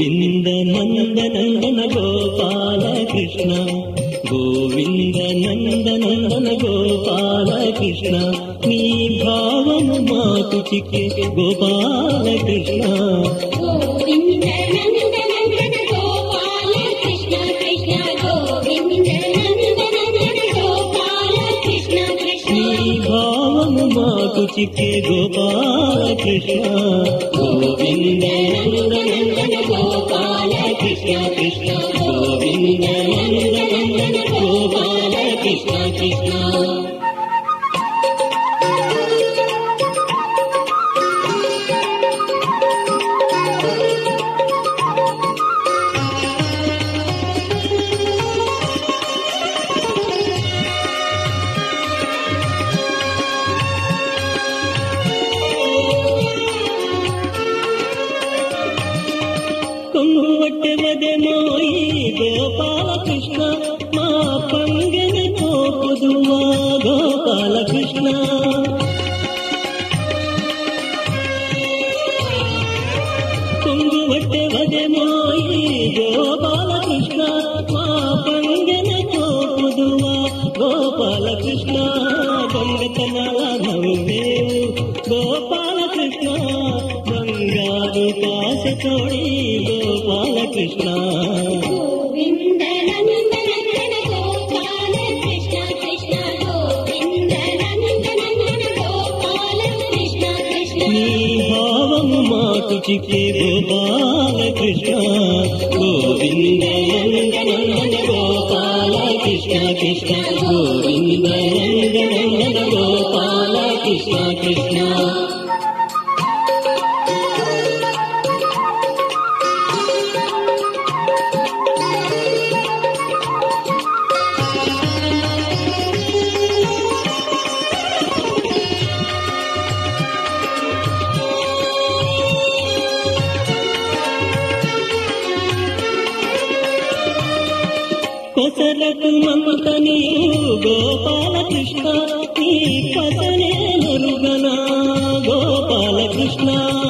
గోవింద నందనందన గోపాల కృష్ణ గోవింద నందనందన గోపాల కృష్ణ నీ భావము మాకు చిక్కే గోపాల కృష్ణ గోవింద నందనందన గోపాల కృష్ణ కృష్ణ గోవింద నందనందన గోపాల కృష్ణ కృష్ణ నీ భావము మాకు చిక్కే గోపాల కృష్ణ గోవింద నందనందన గోపాల కృష్ణ కృష్ణ గోవింద నందనందన గోపాల కృష్ణ కృష్ణ కొమ్మువట్టెవదెమోయి గోపాల కృష్ణ మా పంగన కోపుదువా గోపాల కృష్ణ కొంగువట్టెవదెమోయి గోపాల కృష్ణ మా పంగన కోపుదువా గోపాల కృష్ణ దొంగతనాల నవ్వేవు గోపాల కృష్ణ బంగారు కాశ తోడి గోపాల కృష్ణ గోవింద నందనందన గోపాల కృష్ణ కృష్ణ గోవింద నందనందన గోపాల కృష్ణ కృష్ణ నీ భావము మాకు చిక్కే గోపాల కృష్ణ గోవింద నందనందన గోపాల కృష్ణ కృష్ణ గోవింద నందనందన గోపాల కృష్ణ కృష్ణ కొసలకు మమతని గోపాల కృష్ణ నీ పసనే నరుగనా గోపాల కృష్ణ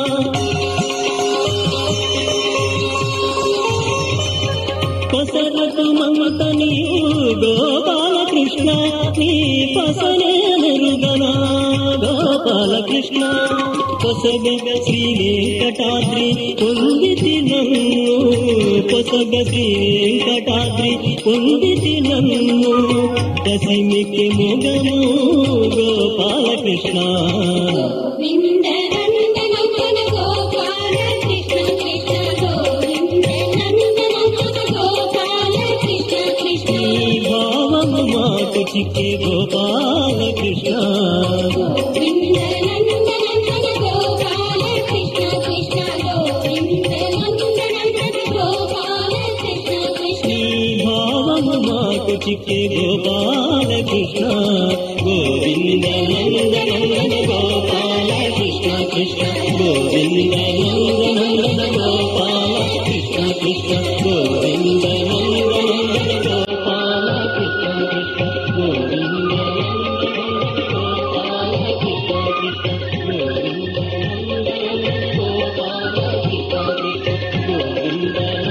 కొసలకు మమతని గోపాల కృష్ణ నీ పసనే నరుగనా గోపాల కృష్ణ కొసగగ శ్రీ వెంకటాద్రి పొందితి నన్ను కొసగ శ్రీ వెంకటాద్రి పొందితి నన్ను దశమికి మొగము గోపాల కృష్ణ గోవింద నందనందన గోపాల కృష్ణ కృష్ణ గోవింద నందనందన గోపాల కృష్ణ కృష్ణ నీ భావము మాకు చిక్కే గోపాల కృష్ణ గోవింద నందనందన గోపాల కృష్ణ కృష్ణ గోవింద నందనందన గోపాల కృష్ణ కృష్ణ నీ భావము మాకు చిక్కే గోపాల కృష్ణ గోవింద నందనందన గోపాల కృష్ణ కృష్ణ గోవింద నందనందన గోపాల కృష్ణ కృష్ణ గోవింద నందనందన గోపాల కృష్ణ కృష్ణ గోవింద గోపాల కృష్ణ కృష్ణ గోవింద నందనందన గోపాల కృష్ణ కృష్ణ గోవింద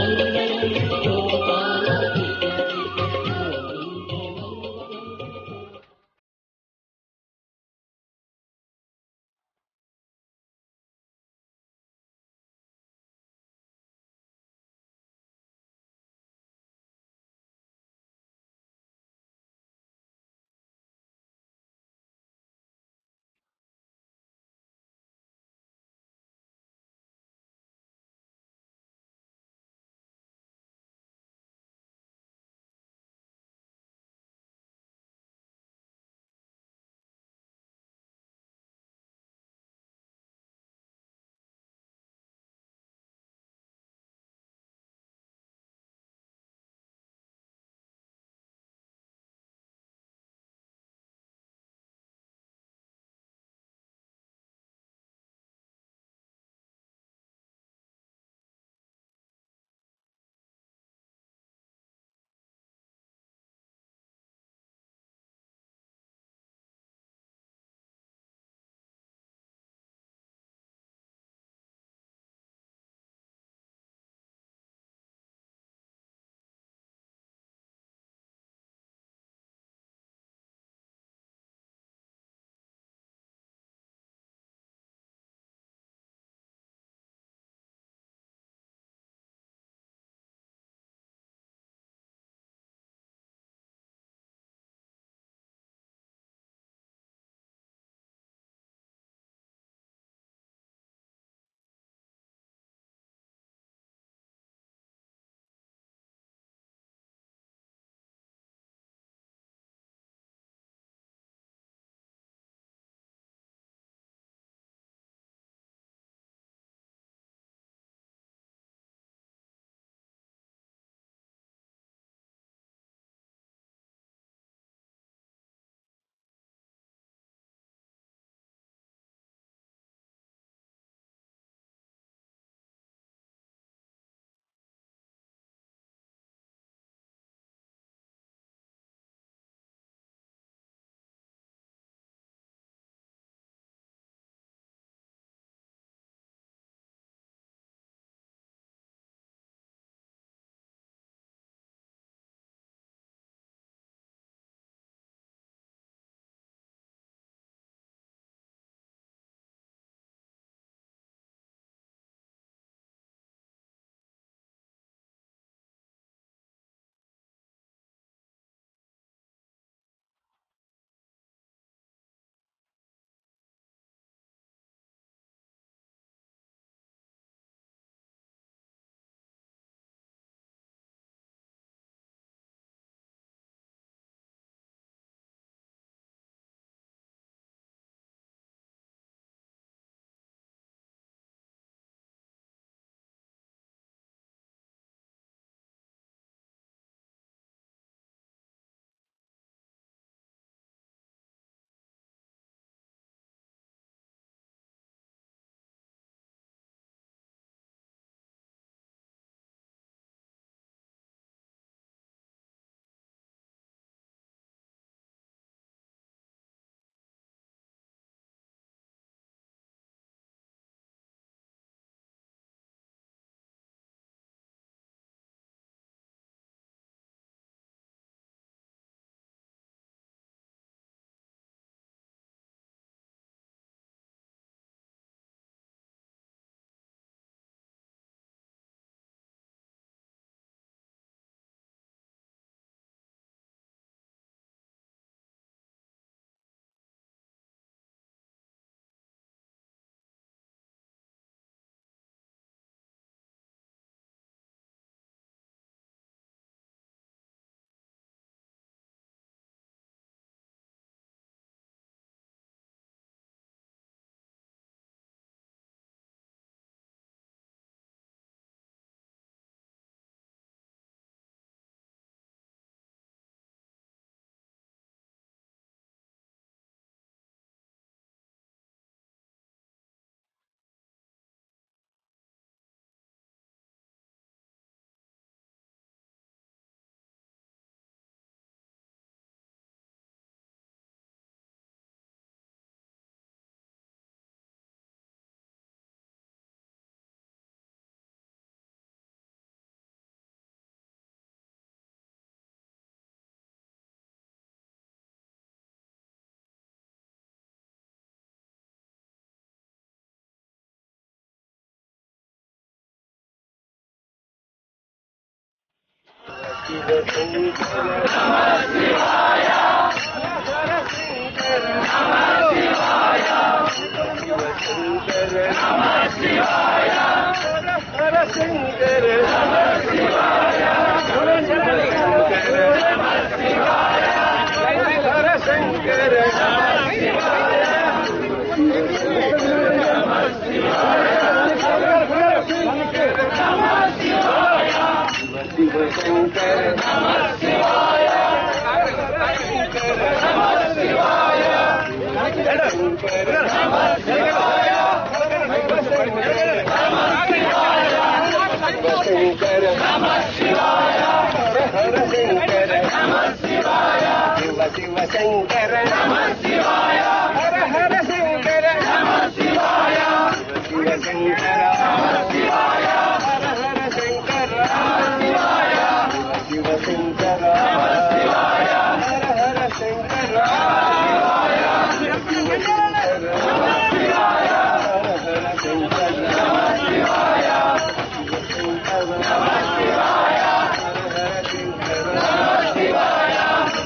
శివ శంకర నమ శివాయ హర హర శంకర నమ శివాయ శివ శంకర నమ శివాయ హర హర శంకర నమ శివాయ శివ శంకర నమ శివాయ హర హర శంకర నమ శివాయ శివ శంకర నమ శివాయ హర హర శంకర నమ శివాయ శివ శంకర నమ శివాయ హర హర శంకర నమ శివాయ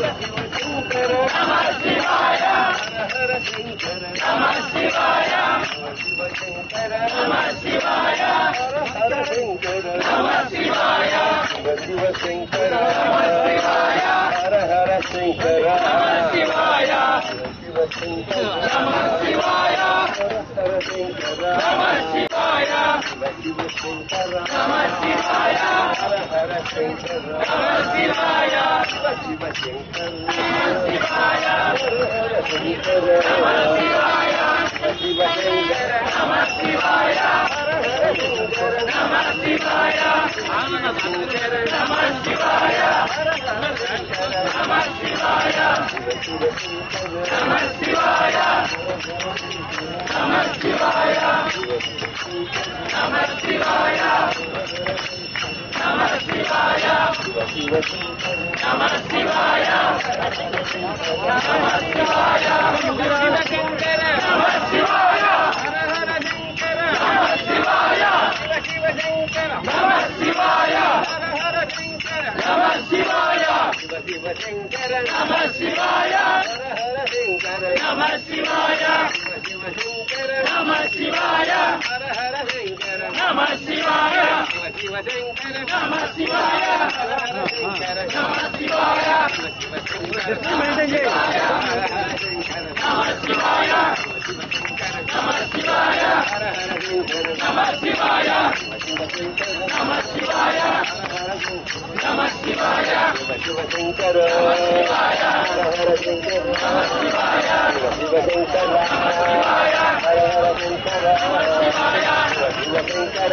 శంకర నమ శివాయ హర హర శంకర నమ శివాయ శివ శంకర నమ శివాయ హర హర శంకర నమ శివాయ శివ శంకర నమ శివాయ హర హర శంకర నమ శివాయ శివ శంకర నమ శివాయ హర హర శంకర నమ శివాయ శివ శంకర నమ శివాయ హర హర శంకర నమ శివాయ శివ శంకర నమ శివాయ హర హర శంకర నమ శివాయ శివ శంకర నమ శివాయ హర హర శంకర నమ శివాయ శివ శంకర నమ శివాయ హర హర శంకర నమ శివాయ శివ శంకర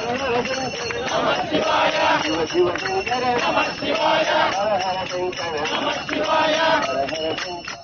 నమ శివాయ శివ శివ శంకర నమ శివాయ హర హర శంకర నమ శివాయ హర హర శంకర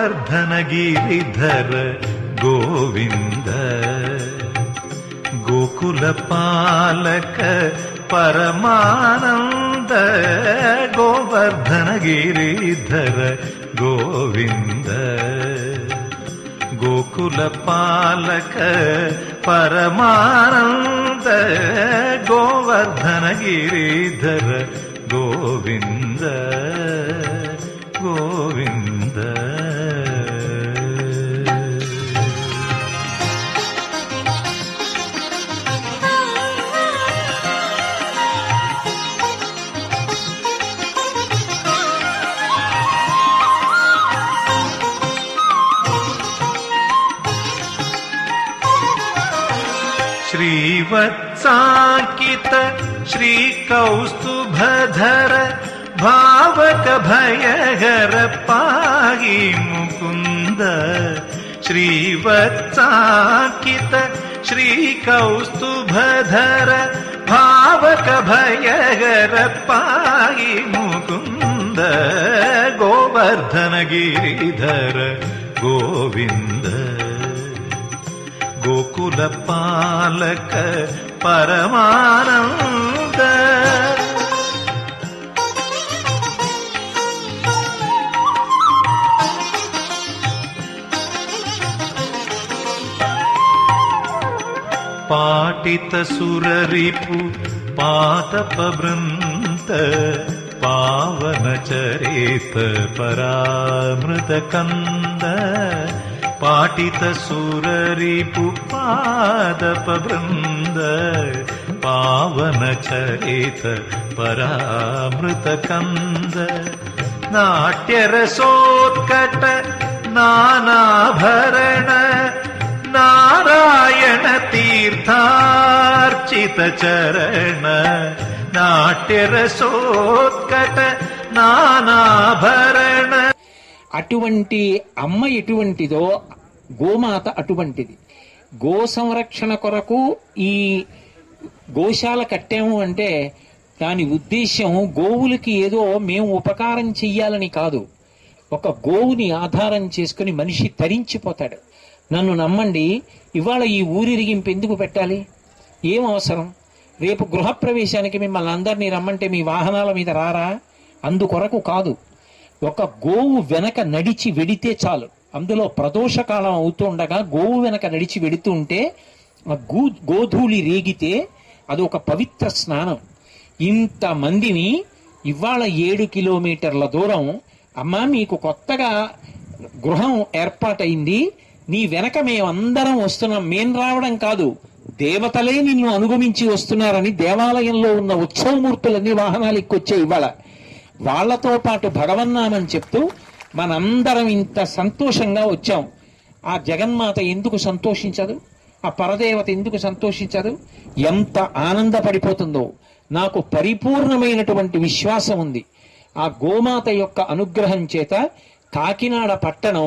गोवर्धन गिरिधर गोविन्द गोकुलपालक परमानन्द गोवर्धन गिरिधर गोविन्द गोकुलपालक परमानन्द गोवर्धन गिरिधर गोविन्द गोविन्द श्रीवत्साङ्कित श्रीकौस्तुभधर भावक भयहर पाहि मुकुन्द श्रीवत्साङ्कित श्रीकौस्तुभधर भावक भयहर पाहि मुकुन्द गोवर्धन गिरिधर गोविन्द गोकुलपालक परमानन्द पाटितसुररिपु पातपवृन्त पावनचरित परामृतकन्द पाटितसुररिपु पादपवृन्द पावनचरित परामृतकन्द नाट्यरसोत्कट नानाभरण नारायण तीर्थार्चित चरण नाट्यरसोत्कट नानाभरण అటువంటి అమ్మ ఎటువంటిదో గోమాత అటువంటిది గో సంరక్షణ కొరకు ఈ గోశాల కట్టాము అంటే దాని ఉద్దేశం గోవులకి ఏదో మేము ఉపకారం చెయ్యాలని కాదు ఒక గోవుని ఆధారం చేసుకుని మనిషి తరించిపోతాడు నన్ను నమ్మండి ఇవాళ ఈ ఊరిరిగింపు ఎందుకు పెట్టాలి ఏం అవసరం రేపు గృహప్రవేశానికి మిమ్మల్ని అందరినీ రమ్మంటే మీ వాహనాల మీద రారా అందుకొరకు కాదు ఒక గోవు వెనక నడిచి వెడితే చాలు అందులో ప్రదోషకాలం అవుతుండగా గోవు వెనక నడిచి వెడుతూ ఉంటే ఆ గూ గోధూళి రేగితే అది ఒక పవిత్ర స్నానం ఇంతమందిని ఇవాళ ఏడు కిలోమీటర్ల దూరం అమ్మా మీకు కొత్తగా గృహం ఏర్పాటైంది నీ వెనక మేమందరం వస్తున్నాం మేం రావడం కాదు దేవతలే నిన్ను అనుగమించి వస్తున్నారని దేవాలయంలో ఉన్న ఉత్సవమూర్తులన్నీ వాహనాలు ఎక్కొచ్చాయి ఇవాళ వాళ్లతో పాటు భగవన్నామని చెప్తూ మనందరం ఇంత సంతోషంగా వచ్చాం ఆ జగన్మాత ఎందుకు సంతోషించదు ఆ పరదేవత ఎందుకు సంతోషించదు ఎంత ఆనందపడిపోతుందో నాకు పరిపూర్ణమైనటువంటి విశ్వాసం ఉంది ఆ గోమాత యొక్క అనుగ్రహం చేత కాకినాడ పట్టణం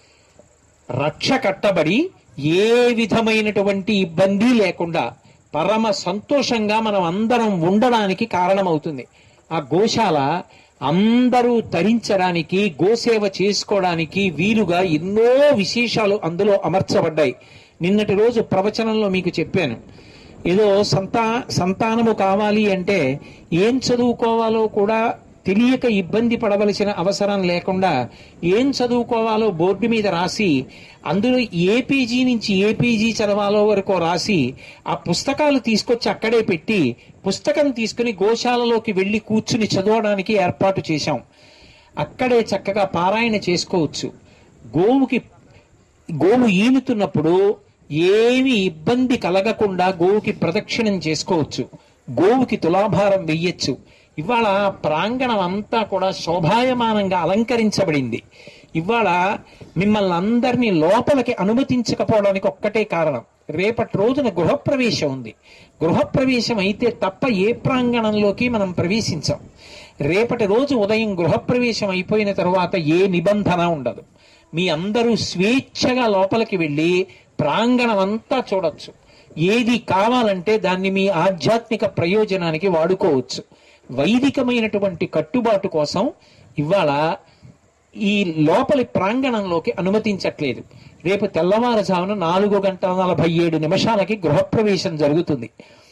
రక్ష కట్టబడి ఏ విధమైనటువంటి ఇబ్బంది లేకుండా పరమ సంతోషంగా మనం అందరం ఉండడానికి కారణమవుతుంది ఆ గోశాల అందరూ తరించడానికి గోసేవ చేసుకోవడానికి వీలుగా ఎన్నో విశేషాలు అందులో అమర్చబడ్డాయి నిన్నటి రోజు ప్రవచనంలో మీకు చెప్పాను ఏదో సంతా సంతానము కావాలి అంటే ఏం చదువుకోవాలో కూడా తెలియక ఇబ్బంది పడవలసిన అవసరం లేకుండా ఏం చదువుకోవాలో బోర్డు మీద రాసి అందులో ఏ పేజీ నుంచి ఏ పేజీ చదవాలో వరకు రాసి ఆ పుస్తకాలు తీసుకొచ్చి అక్కడే పెట్టి పుస్తకం తీసుకుని గోశాలలోకి వెళ్లి కూర్చుని చదవడానికి ఏర్పాటు చేశాం అక్కడే చక్కగా పారాయణ చేసుకోవచ్చు గోవుకి గోవు ఈనుతున్నప్పుడు ఏమి ఇబ్బంది కలగకుండా గోవుకి ప్రదక్షిణం చేసుకోవచ్చు గోవుకి తులాభారం వెయ్యొచ్చు ఇవాళ ప్రాంగణం అంతా కూడా శోభాయమానంగా అలంకరించబడింది ఇవాళ మిమ్మల్ని అందరినీ లోపలికి అనుమతించకపోవడానికి ఒక్కటే కారణం రేపటి రోజున గృహప్రవేశం ఉంది గృహప్రవేశం అయితే తప్ప ఏ ప్రాంగణంలోకి మనం ప్రవేశించాం రేపటి రోజు ఉదయం గృహప్రవేశం అయిపోయిన తరువాత ఏ నిబంధన ఉండదు మీ అందరూ స్వేచ్ఛగా లోపలికి వెళ్ళి ప్రాంగణం అంతా చూడొచ్చు ఏది కావాలంటే దాన్ని మీ ఆధ్యాత్మిక ప్రయోజనానికి వాడుకోవచ్చు వైదికమైనటువంటి కట్టుబాటు కోసం ఇవాళ ఈ లోపలి ప్రాంగణంలోకి అనుమతించట్లేదు రేపు తెల్లవారుజామున నాలుగు గంటల నలభై ఏడు నిమిషాలకి గృహప్రవేశం జరుగుతుంది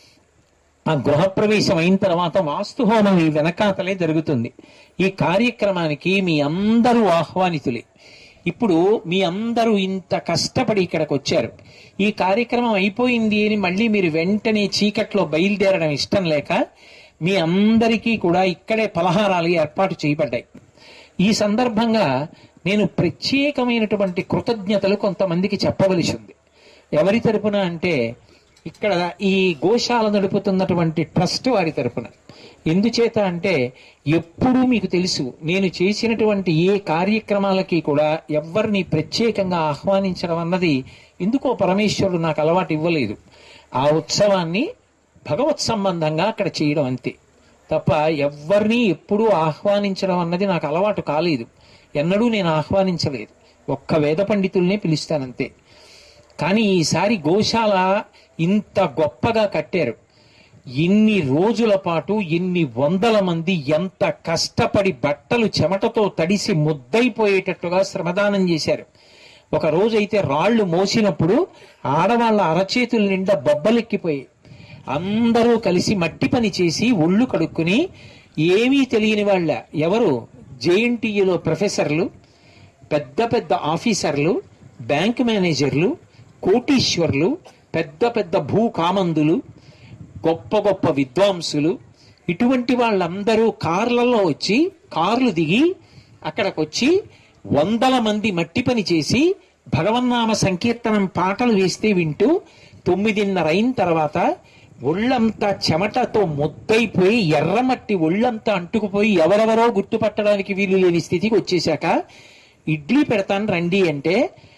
ఆ గృహప్రవేశం అయిన తర్వాత వాస్తుహోమం ఈ వెనకాతలే జరుగుతుంది ఈ కార్యక్రమానికి మీ అందరూ ఆహ్వానితులే ఇప్పుడు మీ అందరూ ఇంత కష్టపడి ఇక్కడికి వచ్చారు ఈ కార్యక్రమం అయిపోయింది అని మళ్ళీ మీరు వెంటనే చీకట్లో బయలుదేరడం ఇష్టం లేక మీ అందరికీ కూడా ఇక్కడే పలహారాలు ఏర్పాటు చేయబడ్డాయి ఈ సందర్భంగా నేను ప్రత్యేకమైనటువంటి కృతజ్ఞతలు కొంతమందికి చెప్పవలసి ఉంది ఎవరి తరపున అంటే ఇక్కడ ఈ గోశాల నడుపుతున్నటువంటి ట్రస్ట్ వారి తరపున ఎందుచేత అంటే ఎప్పుడూ మీకు తెలుసు నేను చేసినటువంటి ఏ కార్యక్రమాలకి కూడా ఎవరిని ప్రత్యేకంగా ఆహ్వానించడం అన్నది ఎందుకో పరమేశ్వరుడు నాకు అలవాటు ఇవ్వలేదు ఆ ఉత్సవాన్ని భగవత్ సంబంధంగా అక్కడ చేయడం అంతే తప్ప ఎవరిని ఎప్పుడూ ఆహ్వానించడం అన్నది నాకు అలవాటు కాలేదు ఎన్నడూ నేను ఆహ్వానించలేదు ఒక్క వేద పండితుల్నే పిలుస్తానంతే కానీ ఈసారి గోశాల ఇంత గొప్పగా కట్టారు ఇన్ని రోజుల పాటు ఎన్ని వందల మంది ఎంత కష్టపడి బట్టలు చెమటతో తడిసి ముద్దైపోయేటట్టుగా శ్రమదానం చేశారు ఒక రోజైతే రాళ్లు మోసినప్పుడు ఆడవాళ్ళ అరచేతుల నిండా బొబ్బలెక్కిపోయాయి అందరూ కలిసి మట్టి పని చేసి ఒళ్ళు కడుక్కుని ఏమీ తెలియని వాళ్ళ ఎవరు జేఎన్టీయూలో ప్రొఫెసర్లు పెద్ద పెద్ద ఆఫీసర్లు బ్యాంక్ మేనేజర్లు కోటీశ్వర్లు పెద్ద పెద్ద భూకామందులు గొప్ప గొప్ప విద్వాంసులు ఇటువంటి వాళ్ళందరూ కార్లలో వచ్చి కార్లు దిగి అక్కడికి వచ్చి వందల మంది మట్టి పని చేసి భగవన్నామ సంకీర్తనం పాటలు వేస్తే వింటూ తొమ్మిదిన్నర అయిన తర్వాత ఒళ్ళంతా చెమటతో ముద్దైపోయి ఎర్రమట్టి ఒళ్ళంతా అంటుకుపోయి ఎవరెవరో గుర్తుపట్టడానికి వీలు లేని స్థితికి వచ్చేశాక ఇడ్లీ పెడతాను రండి అంటే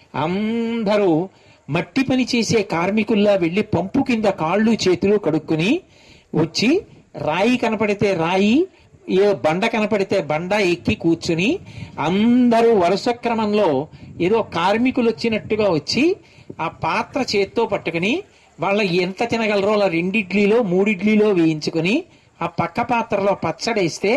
అందరూ మట్టి పని చేసే కార్మికుల్లా వెళ్లి పంపు కింద కాళ్ళు చేతులు కడుక్కుని వచ్చి రాయి కనపడితే రాయి ఏ బండ కనపడితే బండ ఎక్కి కూర్చుని అందరూ వరుస క్రమంలో ఏదో కార్మికులు వచ్చినట్టుగా వచ్చి ఆ పాత్ర చేత్తో పట్టుకుని వాళ్ళ ఎంత తినగలరో అలా రెండిడ్లీలో మూడిడ్లీలో వేయించుకుని ఆ పక్క పాత్రలో పచ్చడేస్తే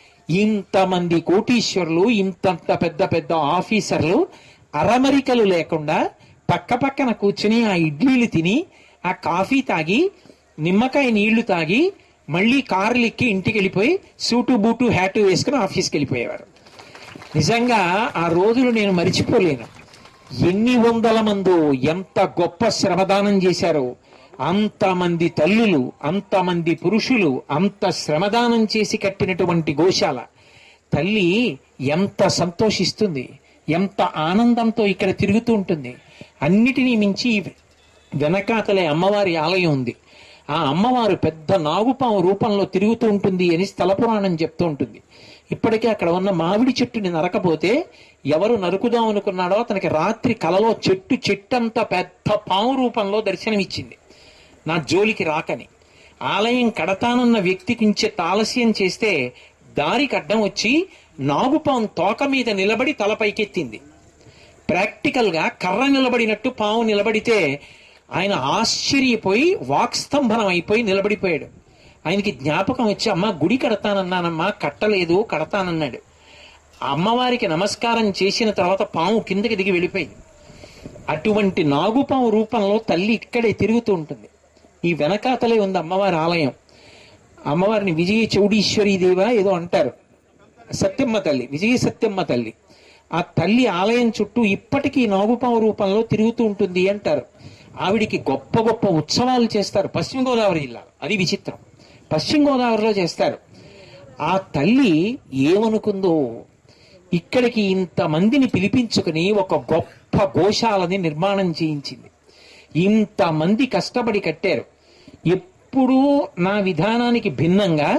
ఇంతమంది కోటీశ్వరులు ఇంతంత పెద్ద పెద్ద ఆఫీసర్లు అరమరికలు లేకుండా పక్క పక్కన కూర్చుని ఆ ఇడ్లీలు తిని ఆ కాఫీ తాగి నిమ్మకాయ నీళ్లు తాగి మళ్ళీ కార్లు ఎక్కి ఇంటికి వెళ్ళిపోయి సూటు బూటు హ్యాటు వేసుకుని ఆఫీస్కి వెళ్ళిపోయేవారు నిజంగా ఆ రోజులు నేను మరిచిపోలేను ఎన్ని వందల మందో ఎంత గొప్ప శ్రమదానం చేశారో అంతమంది తల్లులు అంతమంది పురుషులు అంత శ్రమదానం చేసి కట్టినటువంటి గోశాల తల్లి ఎంత సంతోషిస్తుంది ఎంత ఆనందంతో ఇక్కడ తిరుగుతూ ఉంటుంది అన్నిటినీ మించి వెనకాతలే అమ్మవారి ఆలయం ఉంది ఆ అమ్మవారు పెద్ద నాగుపాము రూపంలో తిరుగుతూ ఉంటుంది అని స్థల పురాణం చెప్తూ ఉంటుంది ఇప్పటికే అక్కడ ఉన్న మామిడి చెట్టుని నరకపోతే ఎవరు నరుకుదాం అనుకున్నాడో అతనికి రాత్రి కలలో చెట్టు చెట్టంతా పెద్ద పాము రూపంలో దర్శనమిచ్చింది నా జోలికి రాకని ఆలయం కడతానన్న వ్యక్తికి ఇంచె ఆలస్యం చేస్తే దారికి అడ్డం వచ్చి నాగుపాము తోక మీద నిలబడి తల పైకెత్తింది ప్రాక్టికల్ గా కర్ర నిలబడినట్టు పాము నిలబడితే ఆయన ఆశ్చర్యపోయి వాక్స్తంభనం అయిపోయి నిలబడిపోయాడు ఆయనకి జ్ఞాపకం వచ్చి అమ్మ గుడి కడతానన్నానమ్మా కట్టలేదు కడతానన్నాడు ఆ అమ్మవారికి నమస్కారం చేసిన తర్వాత పాము కిందకి దిగి వెళ్ళిపోయింది అటువంటి నాగుపాము రూపంలో తల్లి ఇక్కడే తిరుగుతూ ఉంటుంది ఈ వెనకాతలే ఉంది అమ్మవారి ఆలయం అమ్మవారిని విజయ చౌడీశ్వరీ దేవ ఏదో అంటారు సత్యమ్మ తల్లి విజయ సత్యమ్మ తల్లి ఆ తల్లి ఆలయం చుట్టూ ఇప్పటికీ నాగుపాము రూపంలో తిరుగుతూ ఉంటుంది అంటారు ఆవిడికి గొప్ప గొప్ప ఉత్సవాలు చేస్తారు పశ్చిమ గోదావరి జిల్లాలో అది విచిత్రం పశ్చిమ గోదావరిలో చేస్తారు ఆ తల్లి ఏమనుకుందో ఇక్కడికి ఇంతమందిని పిలిపించుకుని ఒక గొప్ప గోశాలని నిర్మాణం చేయించింది ఇంతమంది కష్టపడి కట్టారు ఎప్పుడూ నా విధానానికి భిన్నంగా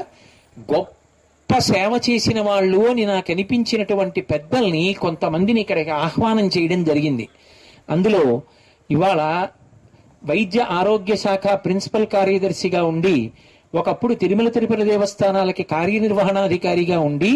గొప్ప సేవ చేసిన వాళ్ళు అని నాకు అనిపించినటువంటి పెద్దల్ని కొంతమందిని ఇక్కడికి ఆహ్వానం చేయడం జరిగింది అందులో ఇవాళ వైద్య ఆరోగ్య శాఖ ప్రిన్సిపల్ కార్యదర్శిగా ఉండి ఒకప్పుడు తిరుమల తిరుపతి దేవస్థానాలకి కార్యనిర్వహణాధికారిగా ఉండి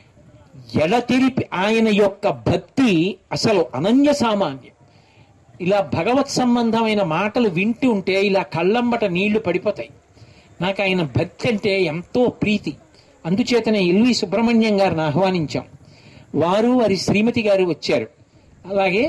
ఎడతెరిపి ఆయన యొక్క భక్తి అసలు అనన్య సామాన్యం ఇలా భగవత్ సంబంధమైన మాటలు వింటూ ఉంటే ఇలా కళ్ళంబట నీళ్లు పడిపోతాయి నాకు ఆయన భక్తి అంటే ఎంతో ప్రీతి అందుచేతనే ఎల్వి సుబ్రహ్మణ్యం గారిని ఆహ్వానించాం వారు వారి శ్రీమతి గారు వచ్చారు అలాగే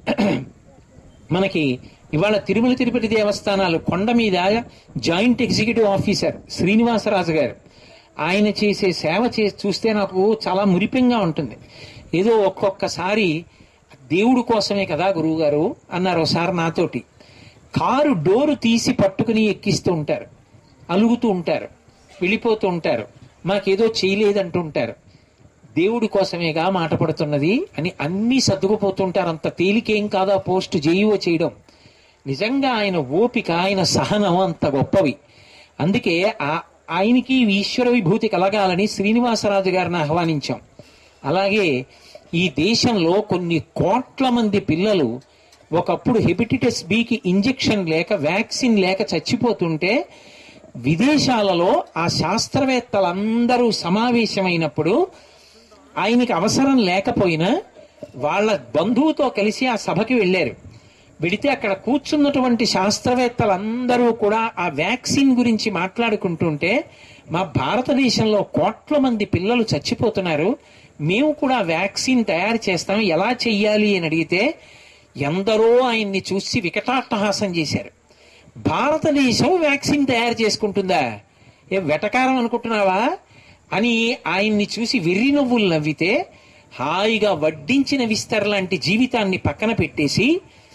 మనకి ఇవాళ తిరుమల తిరుపతి దేవస్థానాలు కొండ మీద జాయింట్ ఎగ్జిక్యూటివ్ ఆఫీసర్ శ్రీనివాసరాజు గారు ఆయన చేసే సేవ చేసి చూస్తే నాకు చాలా మురిపెంగా ఉంటుంది ఏదో ఒక్కొక్కసారి దేవుడి కోసమే కదా గురువు గారు అన్నారు ఒకసారి నాతోటి కారు డోరు తీసి పట్టుకుని ఎక్కిస్తూ ఉంటారు అలుగుతూ ఉంటారు వెళ్ళిపోతూ ఉంటారు మాకేదో చేయలేదంటూ ఉంటారు దేవుడి కోసమేగా మాట పడుతున్నది అని అన్నీ సర్దుకుపోతుంటారు అంత తేలికేం కాదా పోస్ట్ జేఈఓ చేయడం నిజంగా ఆయన ఓపిక ఆయన సహనం అంత గొప్పవి అందుకే ఆ ఆయనకి ఈ ఈశ్వర విభూతి కలగాలని శ్రీనివాసరాజు గారిని ఆహ్వానించాం అలాగే ఈ దేశంలో కొన్ని కోట్ల మంది పిల్లలు ఒకప్పుడు హెపటిటిస్ బికి ఇంజెక్షన్ లేక వ్యాక్సిన్ లేక చచ్చిపోతుంటే విదేశాలలో ఆ శాస్త్రవేత్తలందరూ సమావేశమైనప్పుడు ఆయనకి అవసరం లేకపోయినా వాళ్ళ బంధువుతో కలిసి ఆ సభకి వెళ్ళారు వెడితే అక్కడ కూర్చున్నటువంటి శాస్త్రవేత్తలందరూ కూడా ఆ వ్యాక్సిన్ గురించి మాట్లాడుకుంటుంటే మా భారతదేశంలో కోట్ల మంది పిల్లలు చచ్చిపోతున్నారు మేము కూడా వ్యాక్సిన్ తయారు చేస్తాం ఎలా చెయ్యాలి అని అడిగితే ఎందరో ఆయన్ని చూసి వికటాట్టహాసం చేశారు భారతదేశం వ్యాక్సిన్ తయారు చేసుకుంటుందా ఏ వెటకారం అనుకుంటున్నావా అని ఆయన్ని చూసి వెర్రి నవ్వులు నవ్వితే హాయిగా వడ్డించిన విస్తర్ లాంటి జీవితాన్ని పక్కన పెట్టేసి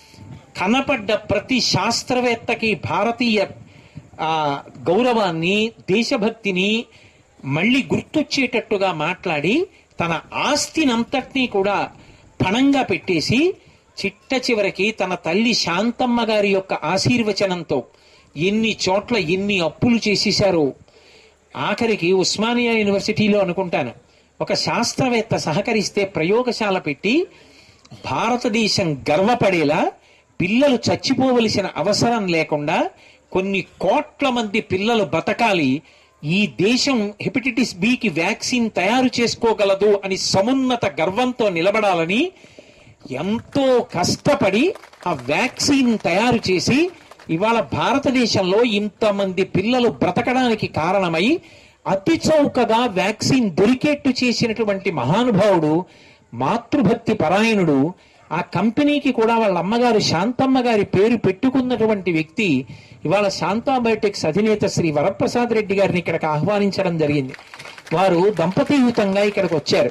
కనపడ్డ ప్రతి శాస్త్రవేత్తకి భారతీయ ఆ, గౌరవాన్ని దేశభక్తిని మళ్ళీ గుర్తొచ్చేటట్టుగా మాట్లాడి తన ఆస్తినంతటినీ కూడా పణంగా పెట్టేసి చిట్ట చివరికి తన తల్లి శాంతమ్మ గారి యొక్క ఆశీర్వచనంతో ఎన్ని చోట్ల ఎన్ని అప్పులు చేసేశారో ఆఖరికి ఉస్మానియా యూనివర్సిటీలో అనుకుంటాను ఒక శాస్త్రవేత్త సహకరిస్తే ప్రయోగశాల పెట్టి భారతదేశం గర్వపడేలా పిల్లలు చచ్చిపోవలసిన అవసరం లేకుండా కొన్ని కోట్ల మంది పిల్లలు బతకాలి ఈ దేశం హెపటిటిస్ బికి వ్యాక్సిన్ తయారు చేసుకోగలదు అని సమున్నత గర్వంతో నిలబడాలని ఎంతో కష్టపడి ఆ వ్యాక్సిన్ తయారు చేసి ఇవాళ భారతదేశంలో ఇంతమంది పిల్లలు బ్రతకడానికి కారణమై అతి చౌకగా వ్యాక్సిన్ దొరికేట్టు చేసినటువంటి మహానుభావుడు మాతృభక్తి పరాయణుడు ఆ కంపెనీకి కూడా వాళ్ళ అమ్మగారు శాంతమ్మ గారి పేరు పెట్టుకున్నటువంటి వ్యక్తి ఇవాళ శాంతా బయోటెక్స్ అధినేత శ్రీ వరప్రసాద్ రెడ్డి గారిని ఇక్కడికి ఆహ్వానించడం జరిగింది వారు దంపతియుతంగా ఇక్కడికి వచ్చారు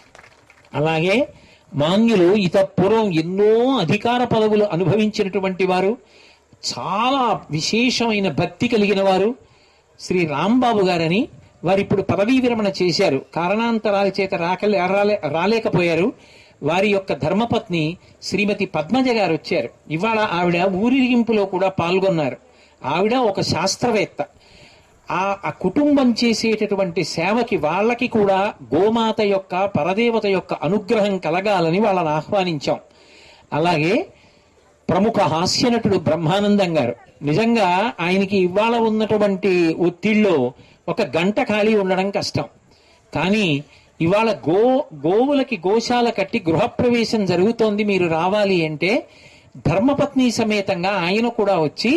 అలాగే మాన్యులు ఇత పూర్వం ఎన్నో అధికార పదవులు అనుభవించినటువంటి వారు చాలా విశేషమైన భక్తి కలిగిన వారు శ్రీ రాంబాబు గారని వారు ఇప్పుడు పదవీ విరమణ చేశారు కారణాంతరాల చేత రాకలే రాలే రాలేకపోయారు వారి యొక్క ధర్మపత్ని శ్రీమతి పద్మజ గారు వచ్చారు ఇవాళ ఆవిడ ఊరిగింపులో కూడా పాల్గొన్నారు ఆవిడ ఒక శాస్త్రవేత్త ఆ ఆ కుటుంబం చేసేటటువంటి సేవకి వాళ్ళకి కూడా గోమాత యొక్క పరదేవత యొక్క అనుగ్రహం కలగాలని వాళ్ళని ఆహ్వానించాం అలాగే ప్రముఖ హాస్యనటుడు బ్రహ్మానందం గారు నిజంగా ఆయనకి ఇవాళ ఉన్నటువంటి ఒత్తిడిలో ఒక గంట ఖాళీ ఉండడం కష్టం కానీ ఇవాళ గో గోవులకి గోశాల కట్టి గృహప్రవేశం జరుగుతోంది మీరు రావాలి అంటే ధర్మపత్ని సమేతంగా ఆయన కూడా వచ్చి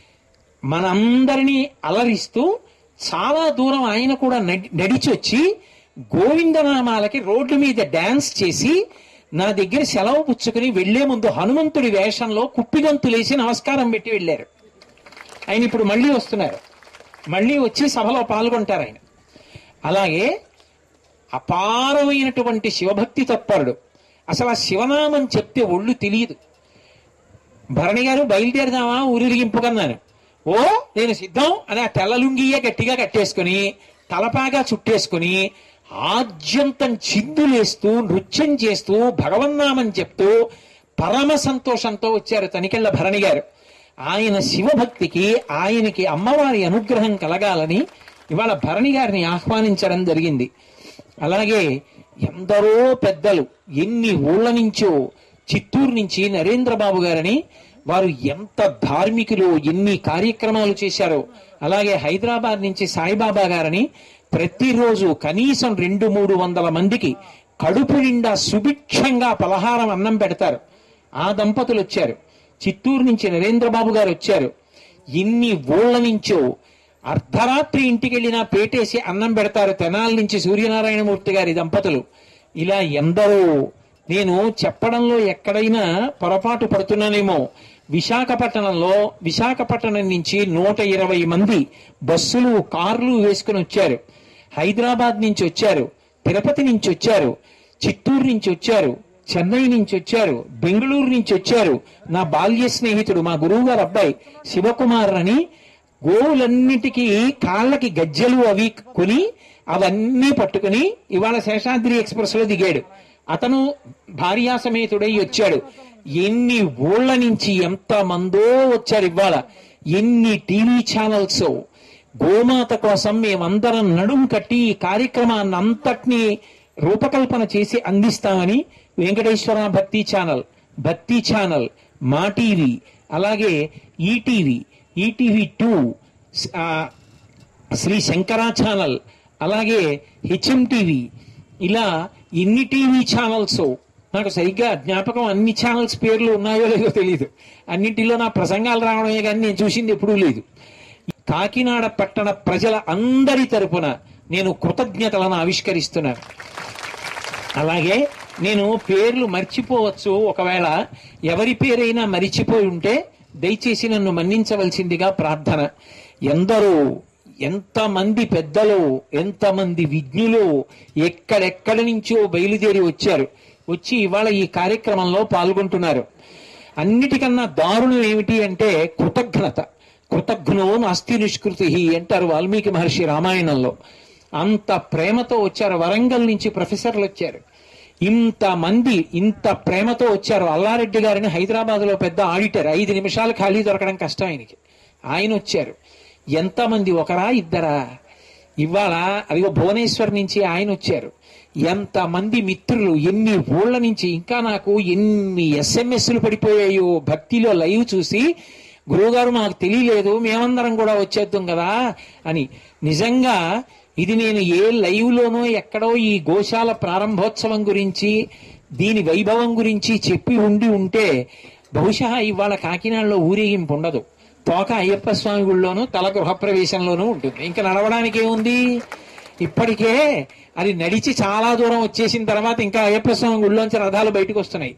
మనందరినీ అలరిస్తూ చాలా దూరం ఆయన కూడా నడి- నడిచొచ్చి గోవిందనామాలకి రోడ్డు మీద డాన్స్ చేసి నా దగ్గర సెలవు పుచ్చుకుని వెళ్లే ముందు హనుమంతుడి వేషంలో కుప్పిగంతులేసి నమస్కారం పెట్టి వెళ్ళారు ఆయన ఇప్పుడు మళ్ళీ వస్తున్నారు మళ్ళీ వచ్చి సభలో పాల్గొంటారు ఆయన అలాగే అపారమైనటువంటి శివభక్తి తత్పరుడు అసలు ఆ శివనామం చెప్తే ఒళ్ళు తెలియదు భరణి గారు బయలుదేరదామా ఊరిరిగింపుకన్నాను ఓ నేను సిద్ధం అని ఆ తెల్లలుంగియే గట్టిగా కట్టేసుకుని తలపాగా చుట్టేసుకుని ఆద్యంతం చిందులేస్తూ నృత్యం చేస్తూ భగవన్నామం చెప్తూ పరమ సంతోషంతో వచ్చారు తనికెళ్ల భరణి గారు ఆయన శివభక్తికి ఆయనకి అమ్మవారి అనుగ్రహం కలగాలని ఇవాళ భరణి గారిని ఆహ్వానించడం జరిగింది అలాగే ఎందరో పెద్దలు ఎన్ని ఊళ్ళ నుంచో చిత్తూరు నుంచి నరేంద్రబాబు గారని వారు ఎంత ధార్మికులు ఎన్ని కార్యక్రమాలు చేశారో అలాగే హైదరాబాద్ నుంచి సాయిబాబా గారని ప్రతిరోజు కనీసం రెండు మూడు వందల మందికి కడుపు నిండా సుభిక్షంగా పలహారం అన్నం పెడతారు ఆ దంపతులు వచ్చారు చిత్తూరు నుంచి నరేంద్రబాబు గారు వచ్చారు ఇన్ని ఊళ్ళ నుంచో అర్ధరాత్రి ఇంటికి వెళ్ళినా పేటేసి అన్నం పెడతారు తెనాల నుంచి సూర్యనారాయణమూర్తి గారి దంపతులు ఇలా ఎందరో నేను చెప్పడంలో ఎక్కడైనా పొరపాటు పడుతున్నానేమో విశాఖపట్నంలో విశాఖపట్నం నుంచి నూట ఇరవై మంది బస్సులు కార్లు వేసుకుని వచ్చారు హైదరాబాద్ నుంచి వచ్చారు తిరుపతి నుంచి వచ్చారు చిత్తూరు నుంచి వచ్చారు చెన్నై నుంచి వచ్చారు బెంగళూరు నుంచి వచ్చారు నా బాల్య స్నేహితుడు మా గురువు గారు అబ్బాయి శివకుమార్ అని గోవులన్నిటికీ కాళ్ళకి గజ్జెలు అవి కొని అవన్నీ పట్టుకుని ఇవాళ శేషాద్రి ఎక్స్ప్రెస్ లో దిగాడు అతను భార్యా సమేతుడై వచ్చాడు ఎన్ని ఊళ్ళ నుంచి ఎంత మందో వచ్చారు ఇవాళ ఎన్ని టీవీ ఛానల్స్ గోమాత కోసం మేమందరం నడుం కట్టి ఈ కార్యక్రమాన్ని అంతటినీ రూపకల్పన చేసి అందిస్తామని వెంకటేశ్వర భక్తి ఛానల్ భక్తి ఛానల్ మా టీవీ అలాగే ETV ETV two Shri Shankara channel అలాగే హెచ్ఎం టీవీ ఇలా ఎన్ని టీవీ ఛానల్స్ నాకు సరిగ్గా జ్ఞాపకం అన్ని ఛానల్స్ పేర్లు ఉన్నాయో లేదో తెలియదు అన్నింటిలో నా ప్రసంగాలు రావడమే కానీ నేను చూసింది ఎప్పుడూ లేదు కాకినాడ పట్టణ ప్రజల అందరి తరపున నేను కృతజ్ఞతలను ఆవిష్కరిస్తున్నాను అలాగే నేను పేర్లు మర్చిపోవచ్చు ఒకవేళ ఎవరి పేరైనా మరిచిపోయి ఉంటే దయచేసి నన్ను మన్నించవలసిందిగా ప్రార్థన ఎందరో ఎంతమంది పెద్దలు ఎంతమంది విజ్ఞులు ఎక్కడెక్కడి నుంచో బయలుదేరి వచ్చారు వచ్చి ఇవాళ ఈ కార్యక్రమంలో పాల్గొంటున్నారు అన్నిటికన్నా దారుణం ఏమిటి అంటే కృతజ్ఞత కృతజ్ఞో నాస్తి నిష్కృతి అంటారు వాల్మీకి మహర్షి రామాయణంలో అంత ప్రేమతో వచ్చారు వరంగల్ నుంచి ప్రొఫెసర్లు వచ్చారు ఇంత మంది ఇంత ప్రేమతో వచ్చారు అల్లారెడ్డి గారిని హైదరాబాద్ లో పెద్ద ఆడిటర్ ఐదు నిమిషాలు ఖాళీ దొరకడం కష్టం ఆయనకి ఆయన వచ్చారు ఎంతమంది ఒకరా ఇద్దరా ఇవాళ అదిగో భువనేశ్వర్ నుంచి ఆయన వచ్చారు ఎంతమంది మిత్రులు ఎన్ని ఊళ్ళ నుంచి ఇంకా నాకు ఎన్ని ఎస్ఎంఎస్లు పడిపోయాయో భక్తిలో లైవ్ చూసి గురువుగారు మాకు తెలియలేదు మేమందరం కూడా వచ్చేద్దాం కదా అని నిజంగా ఇది నేను ఏ లైవ్ లోనో ఎక్కడో ఈ గోశాల ప్రారంభోత్సవం గురించి దీని వైభవం గురించి చెప్పి ఉండి ఉంటే బహుశా ఇవాళ కాకినాడలో ఊరేగింపు ఉండదు తోక అయ్యప్ప స్వామి గుళ్ళోనూ తల గృహప్రవేశంలోనూ ఉంటుంది ఇంకా నడవడానికి ఏముంది ఇప్పటికే అది నడిచి చాలా దూరం వచ్చేసిన తర్వాత ఇంకా అయ్యప్ప స్వామి గుళ్ళోంచి రథాలు బయటకు వస్తున్నాయి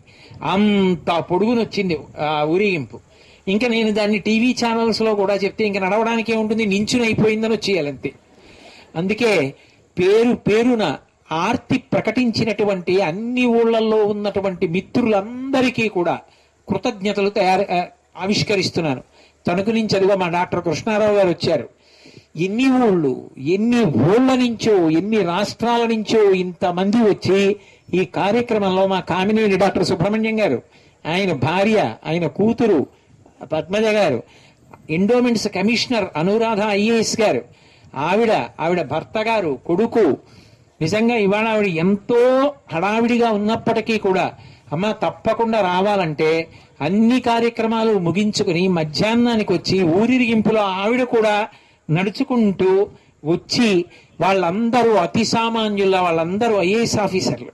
అంత పొడుగునొచ్చింది ఆ ఊరేగింపు ఇంకా నేను దాన్ని టీవీ ఛానల్స్ లో కూడా చెప్తే ఇంకా నడవడానికి ఏముంటుంది నించుని అయిపోయిందని వచ్చేయాలంతే అందుకే పేరు పేరున ఆర్తి ప్రకటించినటువంటి అన్ని ఊళ్ళల్లో ఉన్నటువంటి మిత్రులందరికీ కూడా కృతజ్ఞతలు తయారు ఆ, ఆవిష్కరిస్తున్నాను తణుకు నుంచి అదిగో మా డాక్టర్ కృష్ణారావు గారు వచ్చారు ఎన్ని ఊళ్ళు ఎన్ని ఊళ్ళ నుంచో ఎన్ని రాష్ట్రాల నుంచో ఇంతమంది వచ్చి ఈ కార్యక్రమంలో మా కామినేని డాక్టర్ సుబ్రహ్మణ్యం గారు ఆయన భార్య ఆయన కూతురు పద్మజ గారు ఎండోమెంట్స్ కమిషనర్ అనురాధ ఐఏఎస్ గారు ఆవిడ ఆవిడ భర్త గారు కొడుకు నిజంగా ఇవాళ ఆవిడ ఎంతో హడావిడిగా ఉన్నప్పటికీ కూడా అమ్మ తప్పకుండా రావాలంటే అన్ని కార్యక్రమాలు ముగించుకుని మధ్యాహ్నానికి వచ్చి ఊరిరిగింపులో ఆవిడ కూడా నడుచుకుంటూ వచ్చి వాళ్ళందరూ అతి సామాన్యుల వాళ్ళందరూ ఐఏఎస్ ఆఫీసర్లు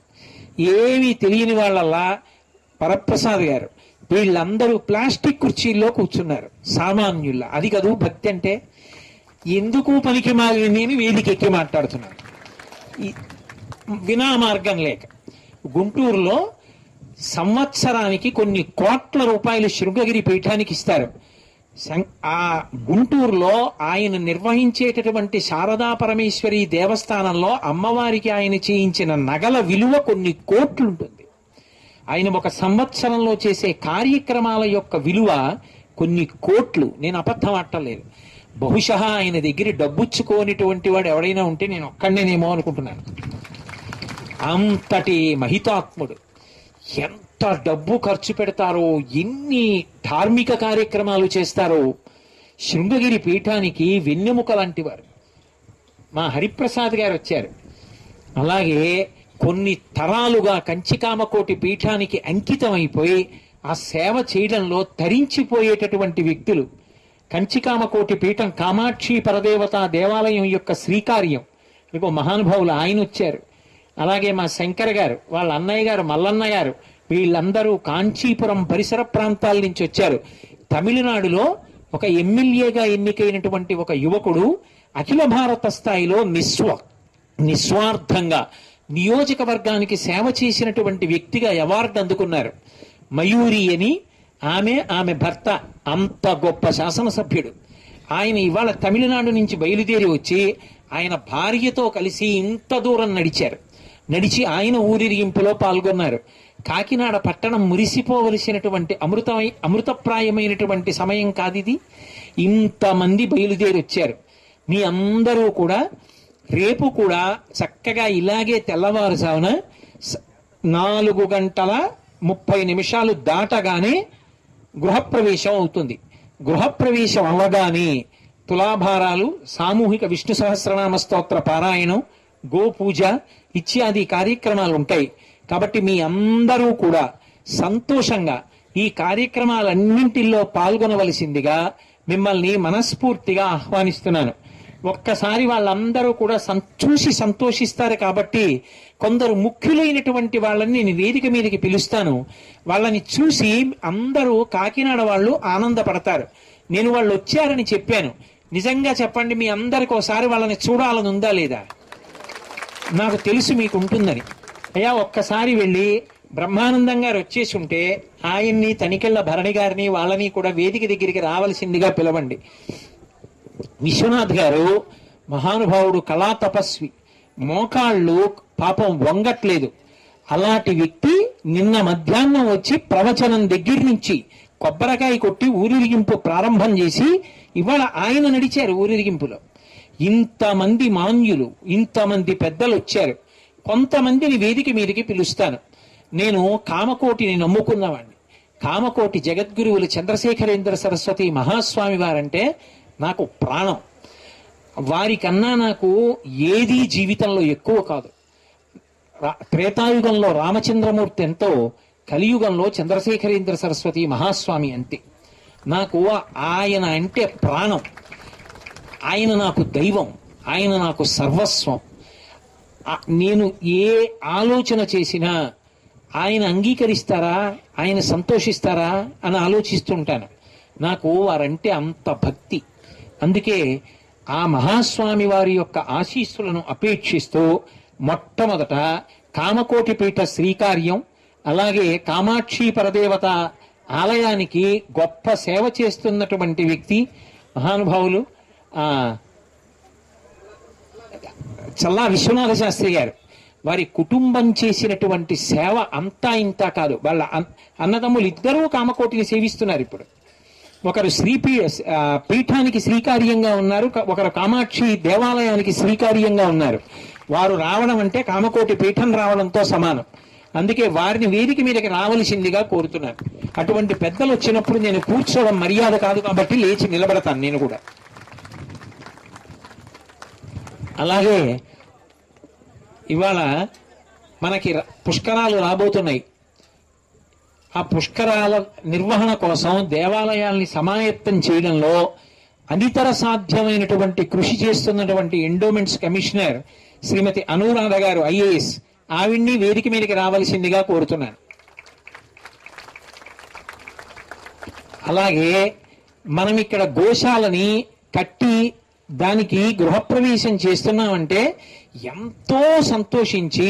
ఏమీ తెలియని వాళ్ళల్లా పరప్రసాద్ గారు వీళ్ళందరూ ప్లాస్టిక్ కుర్చీల్లో కూర్చున్నారు సామాన్యుల్లా అది కదూ భక్తి అంటే ఎందుకు పనికి మాలిన నేను వేదిక ఎక్కి మాట్లాడుతున్నాను ఈ- వినా మార్గం లేక గుంటూరులో సంవత్సరానికి కొన్ని కోట్ల రూపాయలు శృంగగిరి పీఠానికి ఇస్తారు సం- ఆ గుంటూరులో ఆయన నిర్వహించేటటువంటి శారదా పరమేశ్వరి దేవస్థానంలో అమ్మవారికి ఆయన చేయించిన నగల విలువ కొన్ని కోట్లు ఉంటుంది ఆయన ఒక సంవత్సరంలో చేసే కార్యక్రమాల యొక్క విలువ కొన్ని కోట్లు నేను అబద్ధం ఆడటలేదు బహుశా ఆయన దగ్గర డబ్బుచ్చుకోనిటువంటి వాడు ఎవడైనా ఉంటే నేను ఒక్కడనేనేమో అనుకుంటున్నాను అంతటి మహితాత్ముడు ఎంత డబ్బు ఖర్చు పెడతారో ఎన్ని ధార్మిక కార్యక్రమాలు చేస్తారో శృంగగిరి పీఠానికి వెన్నెముక లాంటి వారు మా హరిప్రసాద్ గారు వచ్చారు అలాగే కొన్ని తరాలుగా కంచికామకోటి పీఠానికి అంకితమైపోయి ఆ సేవ చేయడంలో తరించిపోయేటటువంటి వ్యక్తులు కంచికామకోటి పీఠం కామాక్షి పరదేవత దేవాలయం యొక్క శ్రీకార్యం ఇదిగో మహానుభావులు ఆయన వచ్చారు అలాగే మా శంకర్ గారు వాళ్ళ అన్నయ్య గారు మల్లన్న గారు వీళ్ళందరూ కాంచీపురం పరిసర ప్రాంతాల నుంచి వచ్చారు తమిళనాడులో ఒక ఎమ్మెల్యేగా ఎన్నికైనటువంటి ఒక యువకుడు అఖిల భారత స్థాయిలో నిస్వ నిస్వార్థంగా నియోజకవర్గానికి సేవ చేసినటువంటి వ్యక్తిగా అవార్డు అందుకున్నారు మయూరి అని ఆమె ఆమె భర్త అంత గొప్ప శాసనసభ్యుడు ఆయన ఇవాళ తమిళనాడు నుంచి బయలుదేరి వచ్చి ఆయన భార్యతో కలిసి ఇంత దూరం నడిచారు నడిచి ఆయన ఊరిరిగింపులో పాల్గొన్నారు కాకినాడ పట్టణం మురిసిపోవలసినటువంటి అమృతమై అమృతప్రాయమైనటువంటి సమయం కాదిది ఇంతమంది బయలుదేరి వచ్చారు మీ అందరూ కూడా రేపు కూడా చక్కగా ఇలాగే తెల్లవారుజామున స- నాలుగు గంటల ముప్పై నిమిషాలు దాటగానే గృహప్రవేశం అవుతుంది గృహప్రవేశం అవ్వగానే తులాభారాలు సామూహిక విష్ణు సహస్రనామ స్తోత్ర పారాయణం గోపూజ ఇత్యాది కార్యక్రమాలు ఉంటాయి కాబట్టి మీ అందరూ కూడా సంతోషంగా ఈ కార్యక్రమాలన్నింటిలో పాల్గొనవలసిందిగా మిమ్మల్ని మనస్ఫూర్తిగా ఆహ్వానిస్తున్నాను ఒక్కసారి వాళ్ళందరూ కూడా సం- చూసి సంతోషిస్తారు కాబట్టి కొందరు ముఖ్యులైనటువంటి వాళ్ళని నేను వేదిక మీదకి పిలుస్తాను వాళ్ళని చూసి అందరూ కాకినాడ వాళ్ళు ఆనందపడతారు నేను వాళ్ళు వచ్చారని చెప్పాను నిజంగా చెప్పండి మీ అందరికి ఒకసారి వాళ్ళని చూడాలని ఉందా లేదా నాకు తెలుసు మీకు ఉంటుందని అయ్యా ఒక్కసారి వెళ్ళి బ్రహ్మానందం గారు వచ్చేసి ఉంటే ఆయన్ని తనికెళ్ల భరణి గారిని వాళ్ళని కూడా వేదిక దగ్గరికి రావలసిందిగా పిలవండి విశ్వనాథ్ గారు మహానుభావుడు కళా తపస్వి మోకాళ్ళు పాపం వంగట్లేదు అలాంటి వ్యక్తి నిన్న మధ్యాహ్నం వచ్చి ప్రవచనం దగ్గర నుంచి కొబ్బరికాయ కొట్టి ఊరిరిగింపు ప్రారంభం చేసి ఇవాళ ఆయన నడిచారు ఊరిరిగింపులో ఇంతమంది మాన్యులు ఇంతమంది పెద్దలు వచ్చారు కొంతమందిని వేదిక మీదకి పిలుస్తాను నేను కామకోటిని నమ్ముకున్నవాడిని కామకోటి జగద్గురువులు చంద్రశేఖరేంద్ర సరస్వతి మహాస్వామి వారంటే నాకు ప్రాణం వారికన్నా నాకు ఏదీ జీవితంలో ఎక్కువ కాదు రా- త్రేతాయుగంలో రామచంద్రమూర్తి ఎంతో కలియుగంలో చంద్రశేఖరేంద్ర సరస్వతి మహాస్వామి అంతే నాకు ఆయన అంటే ప్రాణం ఆయన నాకు దైవం ఆయన నాకు సర్వస్వం ఆ- నేను ఏ ఆలోచన చేసినా ఆయన అంగీకరిస్తారా ఆయన సంతోషిస్తారా అని ఆలోచిస్తుంటాను నాకు వారంటే అంత భక్తి అందుకే ఆ మహాస్వామి వారి యొక్క ఆశీస్సులను అపేక్షిస్తూ మొట్టమొదట కామకోటి పీఠ శ్రీకార్యం అలాగే కామాక్షి పరదేవత ఆలయానికి గొప్ప సేవ చేస్తున్నటువంటి వ్యక్తి మహానుభావులు ఆ చల్లా విశ్వనాథ శాస్త్రి గారు వారి కుటుంబం చేసినటువంటి సేవ అంతా ఇంతా కాదు వాళ్ళ అన్- అన్నదమ్ములు ఇద్దరూ కామకోటిని సేవిస్తున్నారు ఇప్పుడు ఒకరు శ్రీపీ ఆ, పీఠానికి శ్రీకార్యంగా ఉన్నారు క- ఒకరు కామాక్షి దేవాలయానికి శ్రీకార్యంగా ఉన్నారు వారు రావడం అంటే కామకోటి పీఠం రావడంతో సమానం అందుకే వారిని వేదిక మీదకి రావలసిందిగా కోరుతున్నారు అటువంటి పెద్దలు వచ్చినప్పుడు నేను కూర్చోవడం మర్యాద కాదు కాబట్టి లేచి నిలబడతాను నేను కూడా అలాగే ఇవాళ మనకి ర- పుష్కరాలు రాబోతున్నాయి ఆ పుష్కరాల నిర్వహణ కోసం దేవాలయాల్ని సమాయత్తం చేయడంలో అనితర సాధ్యమైనటువంటి కృషి చేస్తున్నటువంటి ఎండోమెంట్స్ కమిషనర్ శ్రీమతి అనురాధ గారు ఐఏఎస్ ఆవిడ్ని వేదిక మీదకి రావలసిందిగా కోరుతున్నాను అలాగే మనం ఇక్కడ గోశాలని కట్టి దానికి గృహప్రవేశం చేస్తున్నామంటే ఎంతో సంతోషించి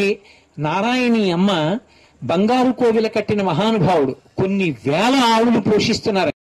నారాయణి అమ్మ బంగారు కోవిల కట్టిన మహానుభావుడు కొన్ని వేల ఆవులు పోషిస్తున్నారు